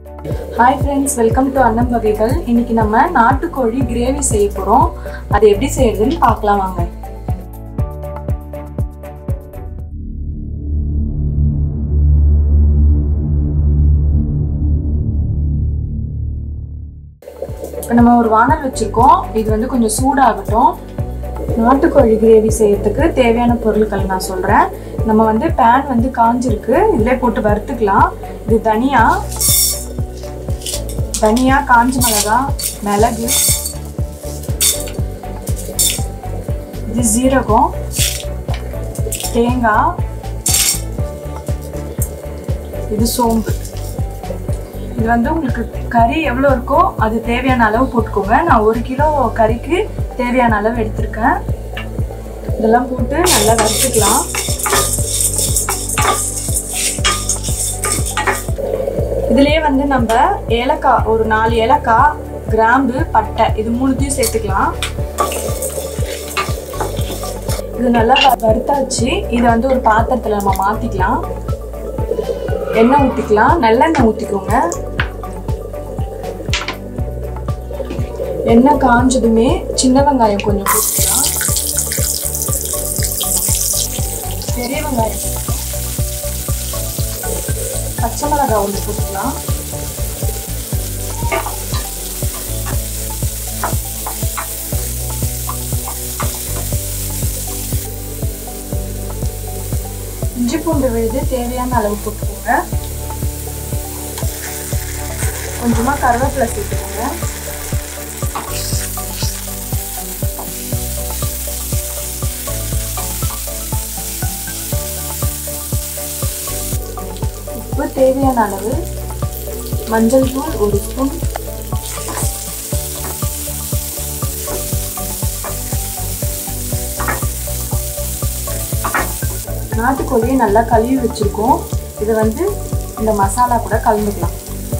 hi friends welcome to அன்னம் வகைகள் இன்னைக்கு நம்ம நாட்டுக்கோழி கிரேவி செய்ய போகிறோம் அது எப்படி செய்யறதுன்னு பார்க்கலாம் வாங்க இப்போ நம்ம ஒரு வானல் வச்சுருக்கோம் இது வந்து கொஞ்சம் சூடாகட்டும் நாட்டுக்கோழி கிரேவி செய்யறதுக்கு தேவையான பொருட்கள் நான் சொல்கிறேன் நம்ம வந்து பேன் வந்து காஞ்சிருக்கு இதிலே போட்டு வறுத்துக்கலாம் இது தனியா தனியா காஞ்ச மிளகா மிளகு இது ஜீரகம் தேங்காய் இது சோம்பு இது வந்து உங்களுக்கு கறி எவ்வளோ இருக்கோ அது தேவையான அளவு போட்டுக்கோங்க நான் ஒரு கிலோ கறிக்கு தேவையான அளவு எடுத்திருக்கேன் இதெல்லாம் போட்டு நல்லா வறுத்துக்கலாம் இதுலயே வந்து நம்ம ஏலக்காய் ஒரு நாலு ஏலக்காய் கிராம்பு பட்டை இது மூணுத்தையும் சேர்த்துக்கலாம் இது நல்லா வறுத்தாச்சு இதை வந்து ஒரு பாத்திரத்தில் நம்ம மாற்றிக்கலாம் எண்ணெய் ஊற்றிக்கலாம் நல்லெண்ணெய் ஊற்றிக்கோங்க எண்ணெய் காஞ்சதுமே சின்ன வெங்காயம் கொஞ்சம் போட்டுக்கலாம் பெரிய வெங்காயம் பச்சை மிளகாய் ஒன்று போட்டுக்கலாம் இஞ்சி பூண்டு விழுது தேவையான அளவு போட்டுக்கோங்க கொஞ்சமா கருவேப்பிலை சேர்த்துக்கோங்க உப்பு தேவையான அளவு மஞ்சள் தூள் ஒரு ஸ்பூன் நாட்டுக்கோழியை நல்லா கழுவி வச்சிருக்கோம் இதை வந்து இந்த மசாலா கூட கலந்துக்கலாம்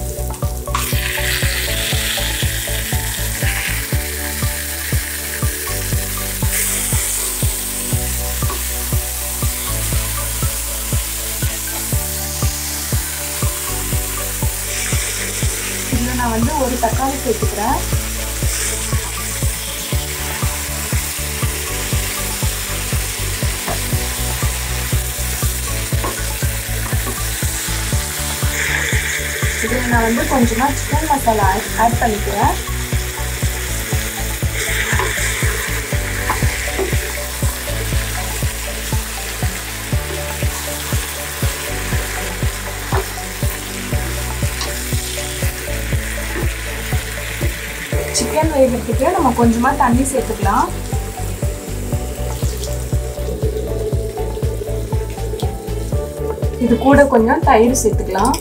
இதில் நான் வந்து ஒரு தக்காளி சேர்த்துக்கிறேன் இதில் நான் வந்து கொஞ்சமாக சிக்கன் மசாலா ஆட் பண்ணிக்கிறேன் சிக்கன் வேகிறதுக்கு நம்ம கொஞ்சமாக தண்ணி சேர்த்துக்கலாம் இது கூட கொஞ்சம் தயிர் சேர்த்துக்கலாம்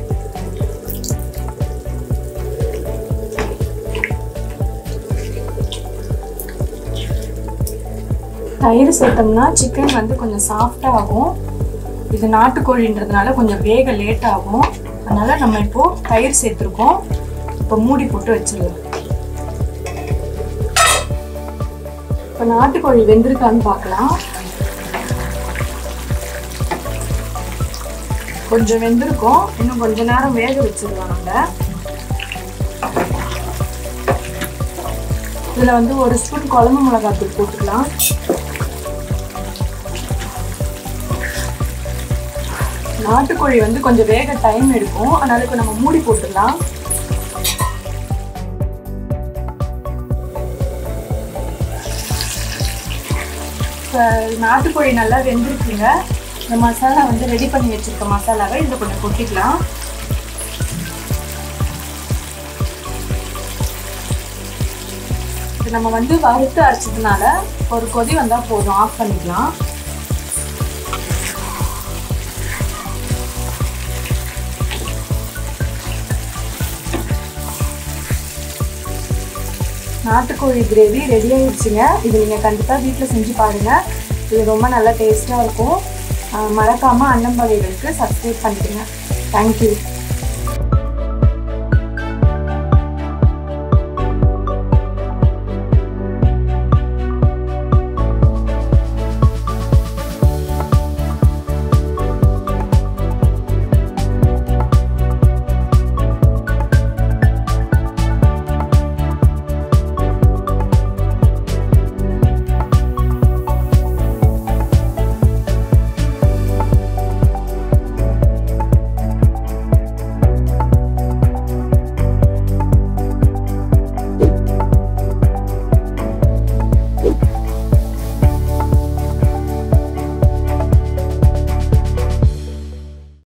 தயிர் சேர்த்தோம்னா சிக்கன் வந்து கொஞ்சம் சாஃப்டாக ஆகும் இது நாட்டுக்கோழின்றதுனால கொஞ்சம் வேக லேட் ஆகும் அதனால் நம்ம இப்போது தயிர் சேர்த்துருக்கோம் இப்போ மூடி போட்டு வச்சிடலாம் இப்போ நாட்டுக்கோழி வெந்திருக்கான்னு பார்க்கலாம் கொஞ்சம் வெந்திருக்கும் இன்னும் கொஞ்ச நேரம் வேக வச்சிடலாம் நம்ம இதில் வந்து ஒரு ஸ்பூன் குழம்பு மிளகாத்தூள் போட்டுக்கலாம் நாட்டுக்கோழி வந்து கொஞ்சம் வேக டைம் எடுக்கும் அதனால இப்போ நம்ம மூடி போட்டுடலாம் இப்போ நாட்டுக்கோழி நல்லா வெந்திருக்குங்க இந்த மசாலா வந்து ரெடி பண்ணி வச்சிருக்க மசாலாவை இதில் கொஞ்சம் கொட்டிக்கலாம் இது நம்ம வந்து வறுத்து அரைச்சதுனால ஒரு கொதி வந்தால் போதும் ஆஃப் பண்ணிக்கலாம் நாட்டுக்கோழி கிரேவி ரெடி ஆயிடுச்சுங்க இது நீங்கள் கண்டிப்பாக வீட்டில் செஞ்சு பாருங்கள் இது ரொம்ப நல்லா டேஸ்ட்டாக இருக்கும் மறக்காமல் அன்னம் வகைகளுக்கு சப்ஸ்கிரைப் பண்ணிடுங்க தேங்க்யூ